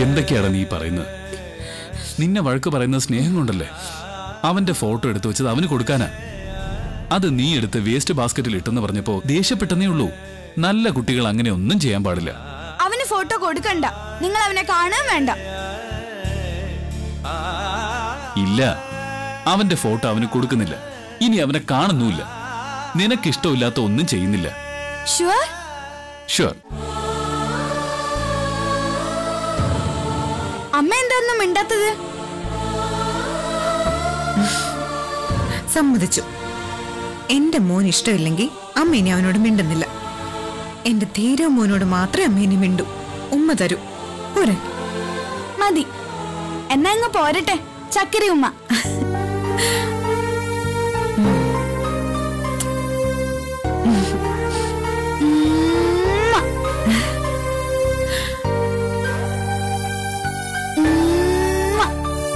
എന്തൊക്കെയാണ് നീ പറയുന്നത് നിന്നെ വഴക്ക് പറയുന്നത് സ്നേഹം കൊണ്ടല്ലേ അവന്റെ ഫോട്ടോ എടുത്തു വെച്ചത് അവന് കൊടുക്കാനാ അത് നീ എടുത്ത് വേസ്റ്റ് ബാസ്ക്കറ്റിൽ ഇട്ടെന്ന് പറഞ്ഞപ്പോ ദേഷ്യപ്പെട്ടെന്നേ ഉള്ളൂ നല്ല കുട്ടികൾ അങ്ങനെ ഒന്നും ചെയ്യാൻ പാടില്ല അവന് ഫോട്ടോ കൊടുക്കണ്ട നിങ്ങൾ അവനെ കാണാൻ വേണ്ട ഇല്ല അവന്റെ ഫോട്ടോ അവന് കൊടുക്കുന്നില്ല ഇനി അവനെ കാണുന്നുമില്ല നിനക്കിഷ്ടമില്ലാത്ത ഒന്നും ചെയ്യുന്നില്ല ഷുവർ ഷുവർ അമ്മ എന്താന്നും മിണ്ടാത്തത് സമ്മതിച്ചു എന്റെ മോൻ ഇഷ്ടമില്ലെങ്കിൽ അമ്മ ഇനി അവനോട് മിണ്ടുന്നില്ല എന്റെ ധീരോ മോനോട് മാത്രമേ അമ്മ ഇനി മിണ്ടൂ ഉമ്മ തരൂ പോരെ മതി എന്നാ അങ്ങ് പോരട്ടെ ചക്കരി ഉമ്മ ഉമ്മ. ഉമ്മ.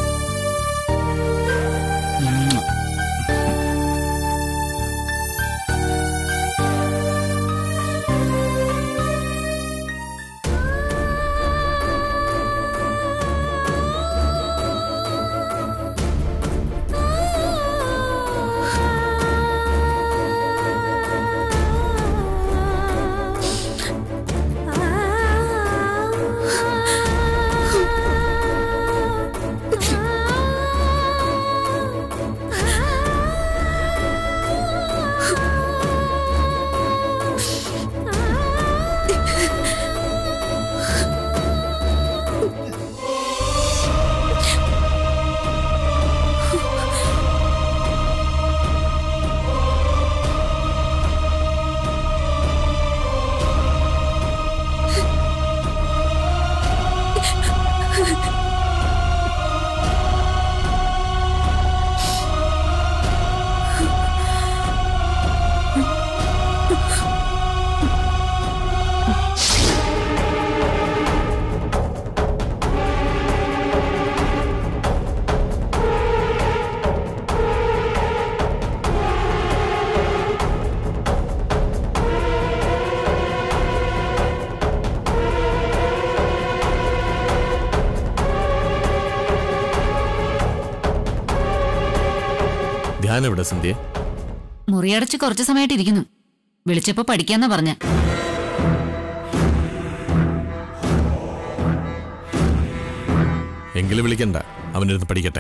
ധ്യാനം എവിടെ സന്ധ്യ മുറിയടച്ച് കുറച്ചു സമയമായിട്ട് ഇരിക്കുന്നു വിളിച്ചപ്പോ പഠിക്കാന്നാ പറഞ്ഞ എങ്കിലും വിളിക്കണ്ട അവനിരുന്ന് പഠിക്കട്ടെ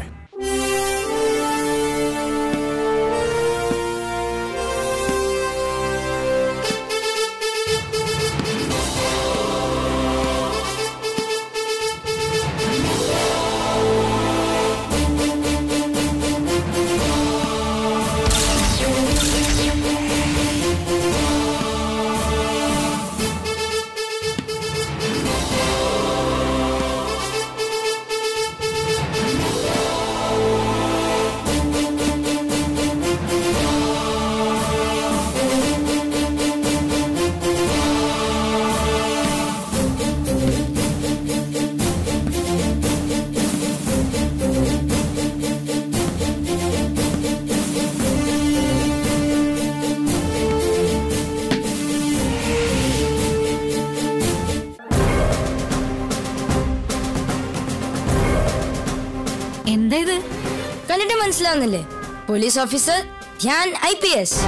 എന്താ ഇത് കണ്ടിട്ട് മനസ്സിലാവുന്നില്ലേ police officer Dhyan I P S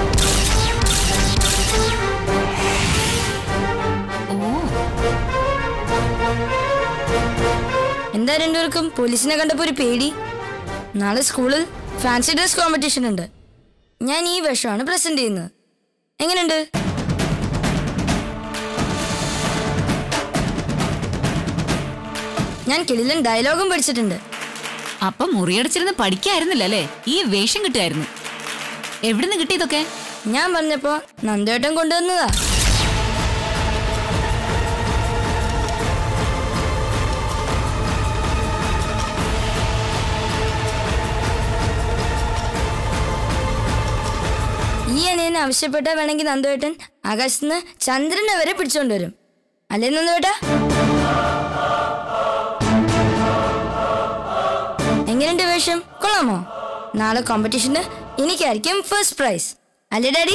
ഓ എന്താ രണ്ടുപേർക്കും പോലീസിനെ കണ്ടപ്പോ ഒരു പേടി നാളെ സ്കൂളിൽ ഫാൻസി ഡ്രസ് കോമ്പറ്റീഷൻ ഉണ്ട് ഞാൻ ഈ വേഷമാണ് പ്രസന്റ് ചെയ്യുന്നത് എങ്ങനെയുണ്ട് ഞാൻ കിളിലൻ ഡയലോഗും പഠിച്ചിട്ടുണ്ട് അപ്പൊ മുറിയടച്ചിരുന്ന് പഠിക്കായിരുന്നില്ല അല്ലേ ഈ വേഷം കിട്ടുമായിരുന്നു എവിടുന്ന് കിട്ടിയതൊക്കെ ഞാൻ പറഞ്ഞപ്പോ നന്ദേട്ടൻ കൊണ്ടുവന്നതാ ഈ അനിയനെ ആവശ്യപ്പെട്ടാ വേണമെങ്കിൽ നന്ദേട്ടൻ ആകാശത്തുനിന്ന് ചന്ദ്രനെ വരെ പിടിച്ചോണ്ടുവരും അല്ലേ നന്ദേട്ടാ എങ്ങനെയുണ്ട് വേഷം കൊള്ളാമോ നാളെ കോമ്പറ്റീഷന് എനിക്കായിരിക്കും ഫസ്റ്റ് പ്രൈസ് അല്ലേ ഡാഡി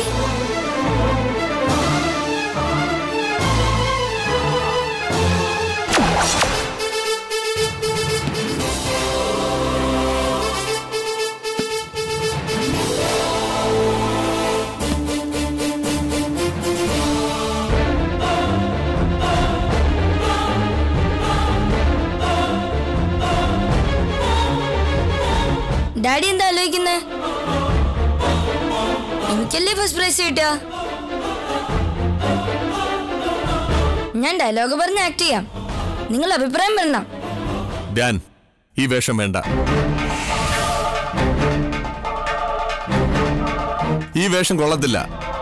എനിക്കല്ലേ ഫസ്റ്റ് പ്രൈസ് കിട്ടുക ഞാൻ ഡയലോഗ് പറഞ്ഞ് ആക്ട് ചെയ്യാം നിങ്ങൾ അഭിപ്രായം പറയണം ധ്യാൻ ഈ വേഷം വേണ്ട ഈ വേഷം കൊള്ളത്തില്ല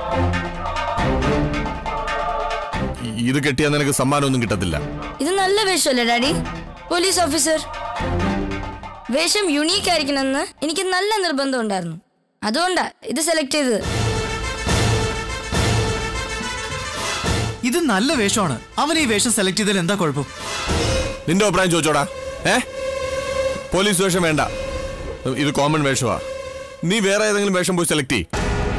ഇ- ഇത് കെട്ടിയാൽ നിനക്ക് സമ്മാനമൊന്നും കിട്ടത്തില്ല ഇത് നല്ല വേഷമല്ലേ ഡാഡി പോലീസ് ഓഫീസർ വേഷം യുണീക്ക് ആയിരിക്കണമെന്ന് എനിക്ക് നല്ല നിർബന്ധം ഉണ്ടായിരുന്നു അതുകൊണ്ടാ ഇത് സെലക്ട് ചെയ്തത് ഇത് നല്ല വേഷമാണ് അവൻ ഈ വേഷം സെലക്ട് ചെയ്തതിൽ എന്താ കുഴപ്പം നിന്റെ അഭിപ്രായം ചോദിച്ചോടാ ഏ പോലീസ് വേഷം വേണ്ട ഇത് കോമൺ വേഷമാ നീ വേറെ ഏതെങ്കിലും വേഷം പോയി സെലക്ട് ചെയ്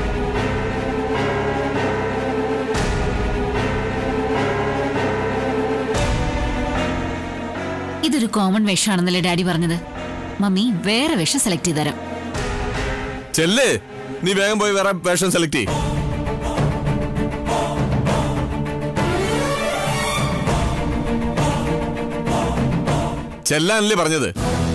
ഇതൊരു കോമൺ വേഷമാണെന്നല്ലേ ഡാഡി പറഞ്ഞത് മമ്മി വേറെ വേഷം സെലക്ട് ചെയ്ത് തരാം ചെല്ല് നീ വേഗം പോയി വേറെ വേഷം സെലക്ട് ചെയ് ചെല്ലാനല്ലേ പറഞ്ഞത്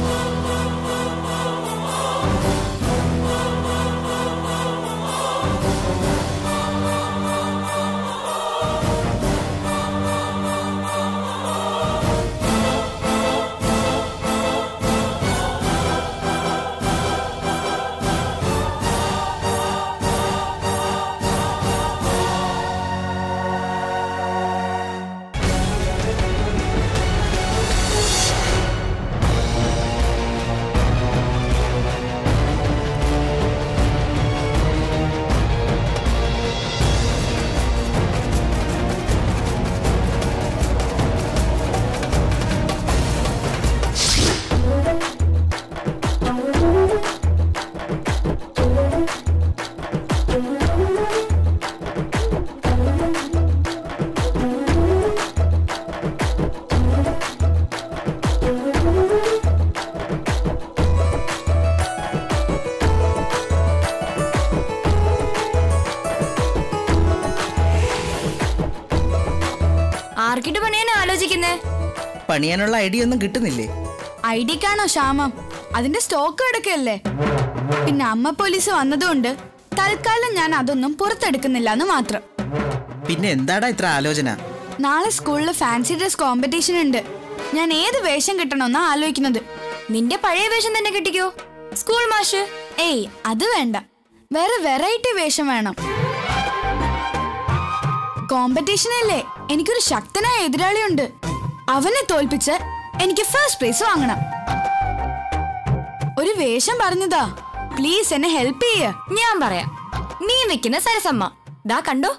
ആർക്കിട്ട് പണിയാൻ ആലോചിക്കുന്നേ പണിയാനുള്ള ഐഡിയ ഒന്നും കിട്ടുന്നില്ലേ ഐ ഡിക്കാണോ ക്ഷാമം അതിന്റെ സ്റ്റോക്ക് എടുക്കല്ലേ പിന്നെ അമ്മ പോലീസ് വന്നതുകൊണ്ട് തൽക്കാലം ഞാൻ അതൊന്നും പുറത്തെടുക്കുന്നില്ല എന്ന് മാത്രം പിന്നെ എന്താടാ ഇത്ര ആലോചന നാളെ സ്കൂളിൽ ഫാൻസി ഡ്രസ് കോമ്പറ്റീഷൻ ഉണ്ട് ഞാൻ ഏത് വേഷം കിട്ടണമെന്നാ ആലോചിക്കുന്നത് നിന്റെ പഴയ വേഷം തന്നെ കിട്ടിക്കോ സ്കൂൾ മാഷ് ഏയ് അത് വേണ്ട വേറെ വെറൈറ്റി വേഷം വേണം കോമ്പറ്റീഷനല്ലേ എനിക്കൊരു ശക്തനായ എതിരാളിയുണ്ട് അവനെ തോൽപ്പിച്ച് എനിക്ക് ഫസ്റ്റ് പ്രൈസ് വാങ്ങണം ഒരു വേഷം പറഞ്ഞതാ പ്ലീസ് എന്നെ ഹെൽപ്പ് ചെയ്യ ഞാൻ പറയാം നീ നിൽക്കുന്ന സരസമ്മ ദാ കണ്ടോ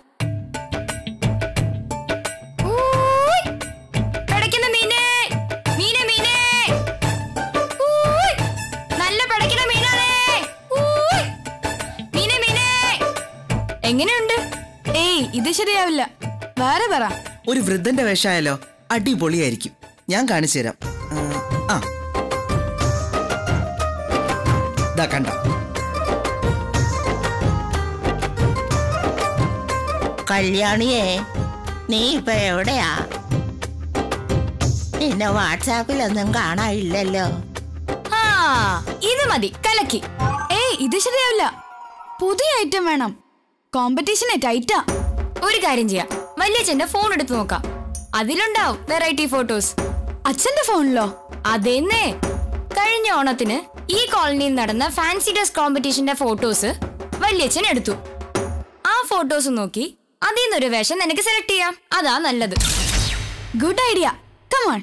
ഊയ്. പിടയ്ക്കുന്ന മീനേ. മീനേ, മീനേ. ഊയ്. നല്ല പിടയ്ക്കുന്ന മീനാണേ. ഊയ്. മീനേ, മീനേ. എങ്ങനെയുണ്ട് ഏയ് ഇത് ശരിയാവില്ല വേറെ പറ ഒരു വൃദ്ധന്റെ വേഷമായാലോ അടിപൊളിയായിരിക്കും ഞാൻ കാണിച്ചു തരാം ആ, ആ ദാ കണ്ട കല്യാണിയെ നീ ഇപ്പൊ എവിടെയാ നിന്നെ വാട്സാപ്പിലൊന്നും കാണാനില്ലല്ലോ ആ ഇത് മതി കലക്കി ഏയ് ഇത് ശരിയാവില്ല പുതിയ ഐറ്റം വേണം കോമ്പറ്റീഷനെ ടൈറ്റാ ഒരു കാര്യം ചെയ്യാം വല്യച്ഛന്റെ ഫോൺ എടുത്ത് നോക്കാം അതിലുണ്ടാവും വെറൈറ്റി ഫോട്ടോസ് അച്ഛന്റെ ഫോണിലോ അതെന്നേ കഴിഞ്ഞ ഓണത്തിന് ഈ കോളനിയിൽ നടന്ന ഫാൻസി ഡ്രസ് കോമ്പറ്റീഷന്റെ ഫോട്ടോസ് വല്യച്ഛൻ എടുത്തു ആ ഫോട്ടോസ് നോക്കി അതിൽ നിന്നൊരു വേഷം നിനക്ക് സെലക്ട് ചെയ്യാം അതാ നല്ലത് ഗുഡ് ഐഡിയ കമോൺ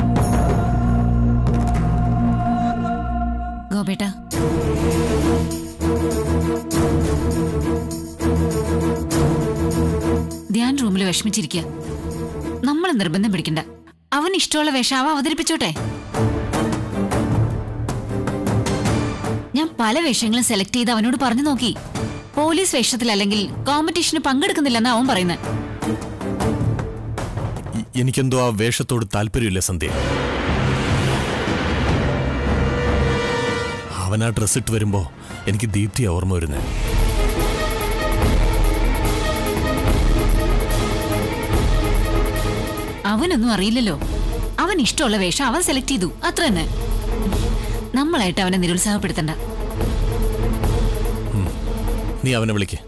ഗോപേട്ട ധ്യാൻ റൂമിൽ വിഷമിച്ചിരിക്കുക നമ്മൾ നിർബന്ധം പിടിക്കണ്ട അവൻ ഇഷ്ടമുള്ള വേഷം അവ അവതരിപ്പിച്ചോട്ടെ ഞാൻ പല വേഷങ്ങളും സെലക്ട് ചെയ്ത് അവനോട് പറഞ്ഞു നോക്കി പോലീസ് വേഷത്തിലല്ലെങ്കിൽ കോമ്പറ്റീഷന് പങ്കെടുക്കുന്നില്ലെന്നാ അവൻ പറയുന്നത് ഇ- എനിക്കെന്തോ ആ വേഷത്തോട് താല്പര്യമില്ല സന്ധ്യ അവൻ ആ ഡ്രസ് ഇട്ട് വരുമ്പോ എനിക്ക് ദീപ്തി ഓർമ്മ വരുന്നത് അവനൊന്നും അറിയില്ലല്ലോ അവൻ ഇഷ്ടമുള്ള വേഷം അവൻ സെലക്ട് ചെയ്തു അത്ര തന്നെ നമ്മളായിട്ട് അവനെ നിരുത്സാഹപ്പെടുത്തണ്ട നീ അവനെ വിളിക്ക്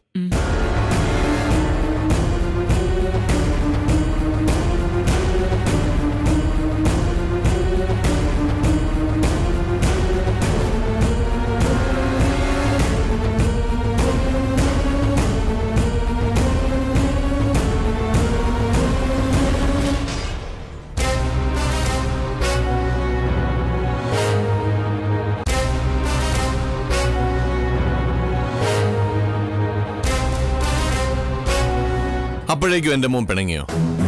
അപ്പോഴേക്കും എന്റെ മോൻ പിണങ്ങിയോ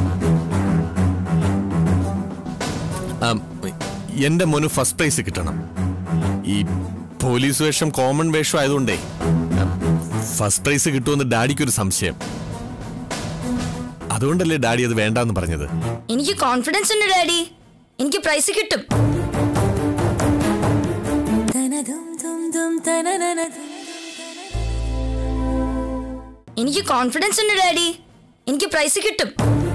ആം, എന്റെ മോന് ഫസ്റ്റ് പ്രൈസ് കിട്ടണം ഈ പോലീസ് വേഷം കോമൺ വേഷം ആയതുകൊണ്ടേ ഫസ്റ്റ് പ്രൈസ് കിട്ടുമെന്ന് ഡാഡിക്കൊരു സംശയം അതുകൊണ്ടല്ലേ ഡാഡി അത് വേണ്ടാന്ന് പറഞ്ഞത് എനിക്ക് കോൺഫിഡൻസ് ഉണ്ട് ഡാഡി എനിക്ക് പ്രൈസ് കിട്ടും എനിക്ക് കോൺഫിഡൻസ് ഉണ്ട് ഡാഡി എനിക്ക് പ്രൈസ് കിട്ടും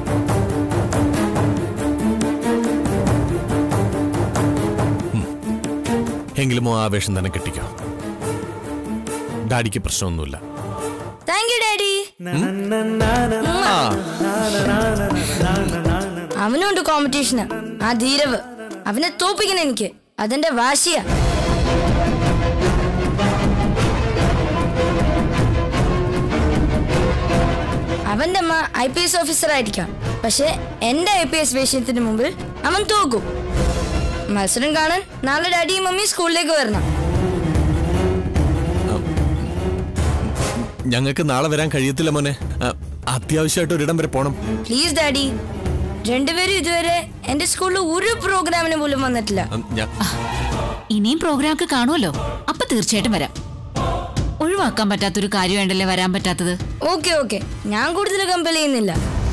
എങ്കിലും ആ വേഷം തന്നെ കിട്ടിക്കോ ഡാഡിക്ക് പ്രശ്നമൊന്നുമില്ല താങ്ക് യു ഡാഡി അവനുണ്ട് കോമ്പറ്റീഷന് ആ ധീരവ് അവനെ തോപ്പിക്കണം എനിക്ക് അതെന്റെ വാശിയാ അവന്റെ അമ്മ ഐ പി എസ് ഓഫീസർ ആയിരിക്കാം പക്ഷെ എന്റെ ഐ പി എസ് വേഷത്തിന് മുമ്പിൽ അവൻ തോക്കും മത്സരം കാണാൻ നാളെ ഡാഡിയും മമ്മിയും സ്കൂളിലേക്ക് വരണം ഞങ്ങൾക്ക് നാളെ വരാൻ കഴിയത്തില്ല മോനെ ആ, അത്യാവശ്യമായിട്ട് ഒരിടം വരെ പോണം പ്ലീസ് ഡാഡി രണ്ടുപേരും ഇതുവരെ എന്റെ സ്കൂളിൽ ഒരു പ്രോഗ്രാമിന് പോലും വന്നിട്ടില്ല ഉം, ഞാൻ- ഇനിയും പ്രോഗ്രാം ഒക്കെ കാണുമല്ലോ അപ്പൊ തീർച്ചയായിട്ടും വരാം ഒഴിവാക്കാൻ പറ്റാത്തൊരു കാര്യമായിട്ടല്ലേ വരാൻ പറ്റാത്തത് ഓക്കെ ഓക്കെ ഞാൻ കൂടുതൽ കമ്പൽ ചെയ്യുന്നില്ല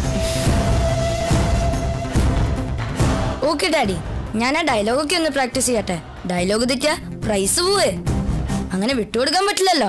ഓക്കെ ഡാഡി ഞാൻ ആ ഡയലോഗൊക്കെ ഒന്ന് പ്രാക്ടീസ് ചെയ്യട്ടെ ഡയലോഗ് തെറ്റാ പ്രൈസ് പോവേ അങ്ങനെ വിട്ടുകൊടുക്കാൻ പറ്റില്ലല്ലോ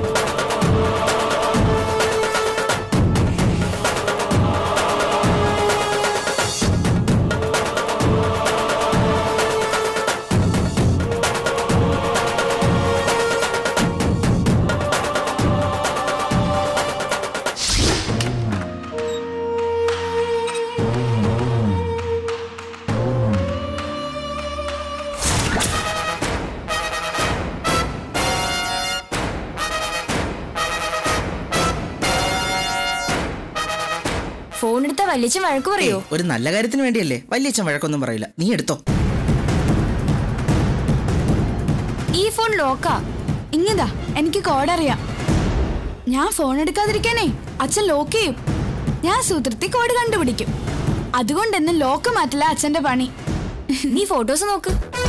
ഫോൺ എടുത്താ വലിയ വഴക്ക് പറയോ ഒരു നല്ല കാര്യത്തിന് വേണ്ടിയല്ലേ വലിയച്ഛൻ വഴക്കൊന്നും പറയില്ല നീ എടുത്തോ ഈ ഫോൺ ലോക്കാ ഇങ്ങതാ എനിക്ക് കോഡ് അറിയാം ഞാൻ ഫോൺ എടുക്കാതിരിക്കാനേ അച്ഛൻ ലോക്ക് ചെയ്യും ഞാൻ സൂത്രത്തിൽ കോഡ് കണ്ടുപിടിക്കും അതുകൊണ്ട് എന്നെ ലോക്ക് മാറ്റില്ല അച്ഛന്റെ പണി നീ ഫോട്ടോസ് നോക്ക്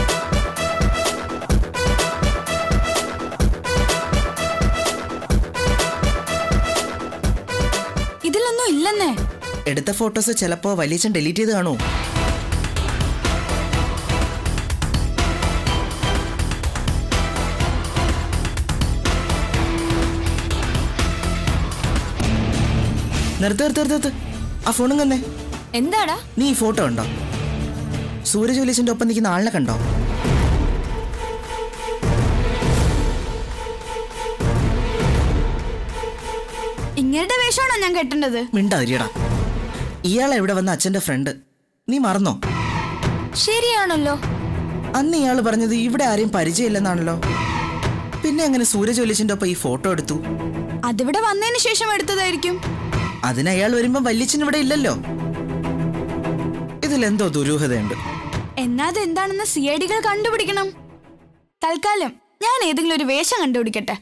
ഇതിലൊന്നും ഇല്ലെന്നേ എടുത്ത ഫോട്ടോസ് ചിലപ്പോ വലിയച്ഛൻ ഡിലീറ്റ് ചെയ്ത് കാണൂ നിർത്ത് നിർത്ത് നിർത്ത് നിർത്ത് ആ ഫോണും തന്നെ എന്താടാ നീ ഈ ഫോട്ടോ കണ്ടോ സൂരജ് വലിയച്ഛൻ്റെ ഒപ്പം നിൽക്കുന്ന ആളിനെ കണ്ടോ ഇങ്ങനത്തെ വേഷമാണോ ഞാൻ കെട്ടേണ്ടത് മിണ്ടാതിരിയടാ ഇയാളെ ഇവിടെ വന്ന അച്ഛന്റെ ഫ്രണ്ട് നീ മറന്നോ ശരിയാണല്ലോ അന്ന് ഇയാൾ പറഞ്ഞത് ഇവിടെ ആരെയും പരിചയമില്ലെന്നാണല്ലോ പിന്നെ അങ്ങനെ സൂരജ് വലിയച്ഛൻ്റെ ഒപ്പം ഈ ഫോട്ടോ എടുത്തു അതിവിടെ വന്നതിന് ശേഷം എടുത്തതായിരിക്കും അതിന് അയാൾ വരുമ്പോ വല്യച്ഛൻ ഇവിടെ ഇല്ലല്ലോ ഇതിലെന്തോ ദുരൂഹതയുണ്ട് എന്നാ അതെന്താണെന്ന് സി ഐ ഡികൾ കണ്ടുപിടിക്കണം തൽക്കാലം ഞാൻ ഏതെങ്കിലും ഒരു വേഷം കണ്ടുപിടിക്കട്ടെ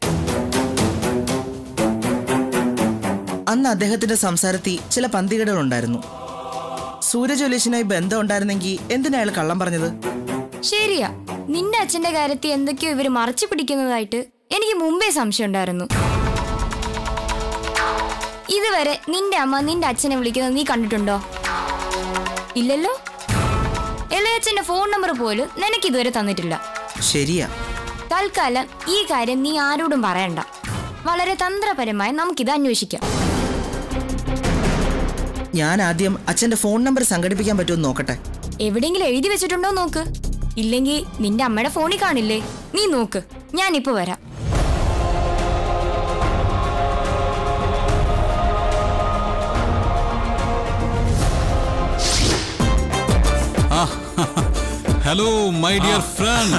അന്ന് അദ്ദേഹത്തിന്റെ സംസാരത്തിൽ ചില പന്തികേടുകളുണ്ടായിരുന്നു സൂര്യജ്വലേഷനായി ബന്ധം ഉണ്ടായിരുന്നെങ്കിൽ എന്തിനാ അയാൾ കള്ളം പറഞ്ഞത് ശരിയാ നിന്റെ അച്ഛന്റെ കാര്യത്തിൽ എന്തൊക്കെയോ ഇവര് മറച്ചു പിടിക്കുന്നതായിട്ട് എനിക്ക് മുമ്പേ സംശയം ഉണ്ടായിരുന്നു ഇതുവരെ നിന്റെ അമ്മ നിന്റെ അച്ഛനെ വിളിക്കുന്നത് നീ കണ്ടിട്ടുണ്ടോ ഇല്ലല്ലോ ഇളയച്ഛന്റെ ഫോൺ നമ്പർ പോലും നിനക്ക് ഇതുവരെ തന്നിട്ടില്ല ശരിയാ തൽക്കാലം ഈ കാര്യം നീ ആരോടും പറയണ്ട വളരെ തന്ത്രപരമായി നമുക്കിത് അന്വേഷിക്കാം ഞാൻ ആദ്യം അച്ഛന്റെ ഫോൺ നമ്പർ സംഘടിപ്പിക്കാൻ പറ്റുമെന്ന് നോക്കട്ടെ എവിടെയെങ്കിലും എഴുതി വെച്ചിട്ടുണ്ടോ നോക്ക് ഇല്ലെങ്കിൽ നിന്റെ അമ്മയുടെ ഫോണിൽ കാണില്ലേ നീ നോക്ക് ഞാനിപ്പോ വരാം ഹലോ മൈ ഡിയർ ഫ്രണ്ട്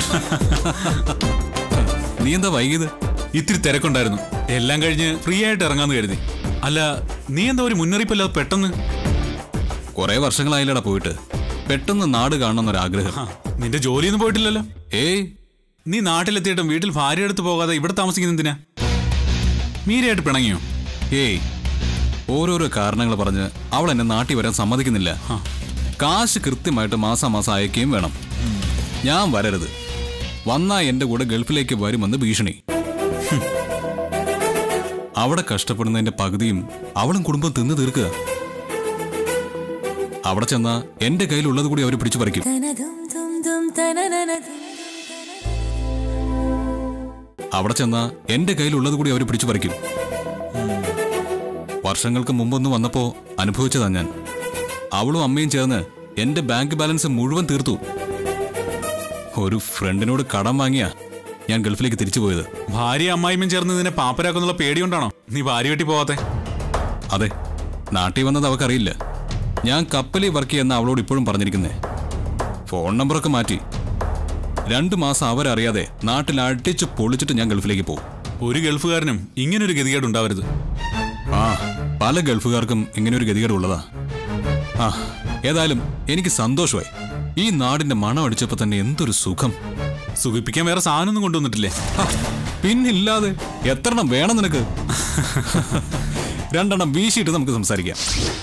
നീ എന്താ വൈകിയത് ഇത്തിരി തിരക്കുണ്ടായിരുന്നു എല്ലാം കഴിഞ്ഞ് ഫ്രീ ആയിട്ട് ഇറങ്ങാന്ന് കരുതി അല്ല നീ എന്താ ഒരു മുന്നറിയിപ്പില്ലാതെ പെട്ടെന്ന് കുറെ വർഷങ്ങളായില്ലടാ പോയിട്ട് പെട്ടെന്ന് നാട് കാണണമെന്നൊരാഗ്രഹം നിന്റെ ജോലിയൊന്നും പോയിട്ടില്ലല്ലോ ഏയ് നീ നാട്ടിലെത്തിയിട്ടും വീട്ടിൽ ഭാര്യ എടുത്ത് പോകാതെ ഇവിടെ താമസിക്കുന്ന എന്തിനാ മീരയായിട്ട് പിണങ്ങിയോ ഏയ് ഓരോരോ കാരണങ്ങൾ പറഞ്ഞ് അവൾ എന്നെ നാട്ടിൽ വരാൻ സമ്മതിക്കുന്നില്ല കാശ് കൃത്യമായിട്ട് മാസാമാസം അയക്കുകയും വേണം ഞാൻ വരരുത് വന്നാ എന്റെ കൂടെ ഗൾഫിലേക്ക് വരുമെന്ന് ഭീഷണി ഹും. അവിടെ കഷ്ടപ്പെടുന്നതിന്റെ പകുതിയും അവളും കുടുംബം തിന്നു തീർക്കുക അവിടെ ചെന്നാ എന്റെ കയ്യിലുള്ളത് കൂടി അവർ പിടിച്ചു പറിക്കും അവിടെ ചെന്നാ എന്റെ കയ്യിലുള്ളത് കൂടി അവർ പിടിച്ചു പറിക്കും വർഷങ്ങൾക്ക് മുമ്പൊന്ന് വന്നപ്പോ അനുഭവിച്ചതാ ഞാൻ അവളും അമ്മയും ചേർന്ന് എന്റെ ബാങ്ക് ബാലൻസ് മുഴുവൻ തീർത്തു ഒരു ഫ്രണ്ടിനോട് കടം വാങ്ങിയാ ഞാൻ ഗൾഫിലേക്ക് തിരിച്ചു പോയത് ഭാര്യ അമ്മായിമ്മയും ചേർന്ന് നിന്നെ പാപ്പരാക്കുന്നുള്ള പേടിയുണ്ടാണോ നീ ഭാര്യ വെട്ടി പോവാത്തെ അതെ നാട്ടിൽ വന്നത് അവക്കറിയില്ല ഞാൻ കപ്പലിൽ വർക്ക് ചെയ്യുന്ന അവളോട് ഇപ്പോഴും പറഞ്ഞിരിക്കുന്നേ ഫോൺ നമ്പറൊക്കെ മാറ്റി രണ്ടു മാസം അവരറിയാതെ നാട്ടിൽ അടിച്ച് പൊളിച്ചിട്ട് ഞാൻ ഗൾഫിലേക്ക് പോകും ഒരു ഗൾഫുകാരനും ഇങ്ങനൊരു ഗതികേട് ഉണ്ടാവരുത് ആ പല ഗൾഫുകാർക്കും ഇങ്ങനൊരു ഗതികേട് ഉള്ളതാ ആ ഏതായാലും എനിക്ക് സന്തോഷമായി ഈ നാടിന്റെ മണം അടിച്ചപ്പോ തന്നെ എന്തൊരു സുഖം സുഖിപ്പിക്കാൻ വേറെ സാധനമൊന്നും കൊണ്ടുവന്നിട്ടില്ലേ ഹ, പിന്നില്ലാതെ എത്രണ്ണം വേണം നിനക്ക് രണ്ടെണ്ണം വീശിയിട്ട് നമുക്ക് സംസാരിക്കാം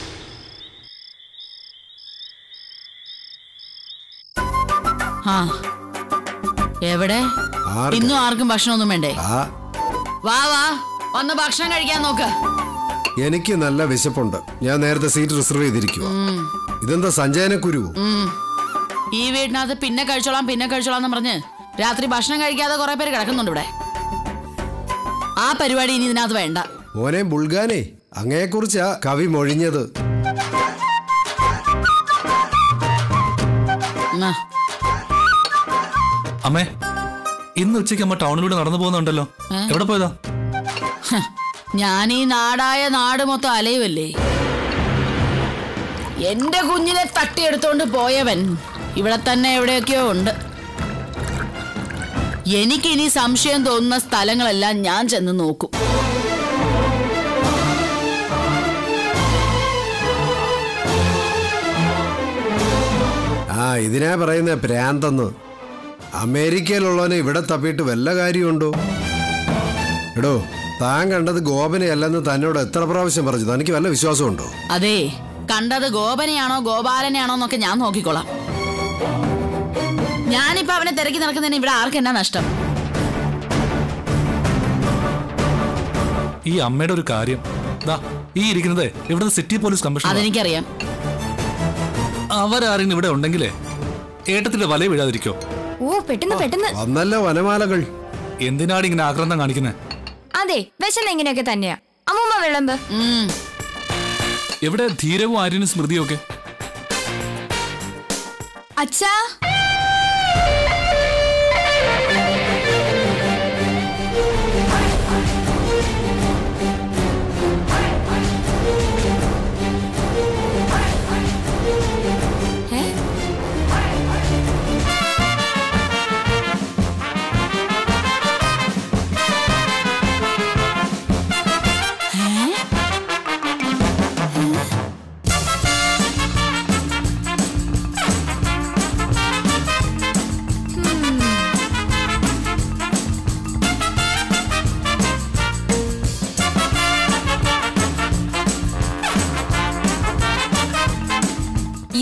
ആ എവിടെ ഇന്നും ആർക്കും ഭക്ഷണമൊന്നും വേണ്ടേ വാ വാ വന്ന് ഭക്ഷണം കഴിക്കാൻ നോക്ക് എനിക്ക് നല്ല വിശപ്പുണ്ട് ഞാൻ നേരത്തെ സീറ്റ് റിസർവ് ചെയ്തിരിക്കുക ഇതെന്താ സഞ്ജയന കുരു ഉം. ഈ വീടിനകത്ത് പിന്നെ കഴിച്ചോളാം പിന്നെ കഴിച്ചോളാം എന്ന് പറഞ്ഞ് രാത്രി ഭക്ഷണം കഴിക്കാതെ കുറെ പേര് കിടക്കുന്നുണ്ട് ഇവിടെ ആ പരിപാടി ഇനി ഇതിനകത്ത് വേണ്ട മോനെ ബുൾഗാനെ അങ്ങയെക്കുറിച്ചാ കവി മൊഴിഞ്ഞത് ഉം. അമ്മേ ഇന്ന് ഉച്ചയ്ക്ക് അമ്മ ടൗണിലൂടെ നടന്നു പോകുന്നുണ്ടല്ലോ എവിടെ പോയതാ ഹ്, ഞാൻ ഈ നാടായ നാട് മൊത്തം അലയുമല്ലേ എന്റെ കുഞ്ഞിനെ തട്ടിയെടുത്തോണ്ട് പോയവൻ ഇവിടെ തന്നെ എവിടെയൊക്കെയോ ഉണ്ട് എനിക്കിനി സംശയം തോന്നുന്ന സ്ഥലങ്ങളെല്ലാം ഞാൻ ചെന്ന് നോക്കും ആ ഇതിനാ പറയുന്ന പ്രാന്തെന്ന് അമേരിക്കയിലുള്ളവനെ ഇവിടെ തപ്പിയിട്ട് വല്ല കാര്യമുണ്ടോ എടോ താൻ കണ്ടത് ഗോപനെയല്ലെന്ന് തന്നോട് എത്ര പ്രാവശ്യം പറഞ്ഞു തനിക്ക് വല്ല വിശ്വാസമുണ്ടോ അതെ കണ്ടത് ഗോപനെയാണോ ഗോപാലനെയാണോ എന്നൊക്കെ ഞാൻ നോക്കിക്കോളാം ഞാനിപ്പോ അവനെ തിരക്കി നടക്കുന്നതിന് ഇവിടെ ആർക്ക് എന്നാ നഷ്ടം ഈ അമ്മയുടെ ഒരു കാര്യം ദാ ഈ ഇരിക്കുന്നത് ഇവിടുത്തെ സിറ്റി പോലീസ് കമ്മീഷൻ അതെനിക്കറിയാം അവരാരെങ്കിലും ഇവിടെ ഉണ്ടെങ്കിലേ ഏട്ടത്തിന്റെ വല വീഴാതിരിക്കോ ഓ പെട്ടെന്ന് പെട്ടെന്ന് വന്നല്ലോ വനമാലകൾ എന്തിനാണ് ഇങ്ങനെ ആക്രാന്തം കാണിക്കുന്നത് അതെ വിശന്ന് എങ്ങനെയൊക്കെ തന്നെയാ അമ്മൂമ്മ വിളമ്പ് എവിടെ ധീരവും ആര്യനും സ്മൃതിയും ഒക്കെ അച്ഛാ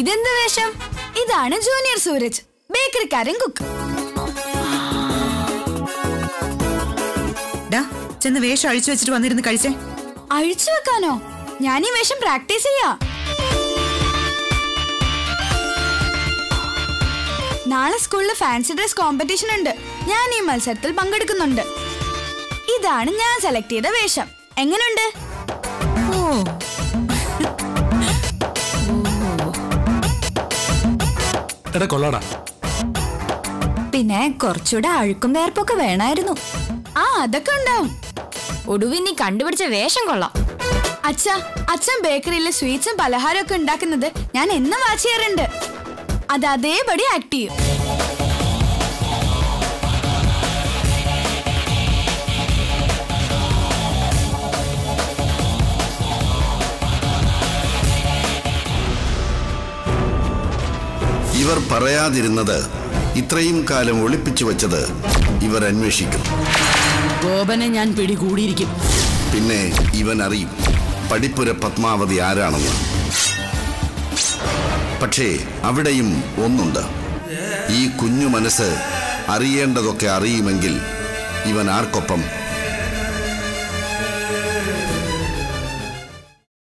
ഇതെന്ത് വേഷം ഇതാണ് ജൂനിയർ സൂരജ് ബേക്കറിക്കാരൻ കുക്ക് ഡാ ചെന്ന് വേഷം അഴിച്ചു വെച്ചിട്ട് വന്നിരുന്ന് കഴിച്ചേ അഴിച്ചു വെക്കാനോ ഞാൻ ഈ വേഷം പ്രാക്ടീസ് ചെയ്യാ നാളെ സ്കൂളിൽ ഫാൻസി ഡ്രസ് കോമ്പറ്റീഷൻ ഉണ്ട് ഞാൻ ഈ മത്സരത്തിൽ പങ്കെടുക്കുന്നുണ്ട് ഇതാണ് ഞാൻ സെലക്ട് ചെയ്ത വേഷം എങ്ങനുണ്ട് ഓ എടാ കൊള്ളാടാ പിന്നെ കുറച്ചുകൂടെ അഴുക്കും വേർപ്പൊക്കെ വേണമായിരുന്നു ആ അതൊക്കെ ഉണ്ടാവും ഒടുവിൽ നീ കണ്ടുപിടിച്ച വേഷം കൊള്ളാം അച്ഛ അച്ഛൻ ബേക്കറിയിലെ സ്വീറ്റ്സും പലഹാരവും ഒക്കെ ഉണ്ടാക്കുന്നത് ഞാൻ എന്നും വാച്ച് ചെയ്യാറുണ്ട് അത് അതേപടി ആക്ട് ചെയ്യും ഇവർ പറയാതിരുന്നത് ഇത്രയും കാലം ഒളിപ്പിച്ചു വച്ചത് ഇവർ അന്വേഷിക്കും ഗോപനെ ഞാൻ പിടികൂടിയിരിക്കും പിന്നെ ഇവൻ അറിയും പടിപ്പുര പത്മാവതി ആരാണെന്ന് പക്ഷേ അവിടെയും ഒന്നുണ്ട് ഈ കുഞ്ഞു മനസ്സ് അറിയേണ്ടതൊക്കെ അറിയുമെങ്കിൽ ഇവൻ ആർക്കൊപ്പം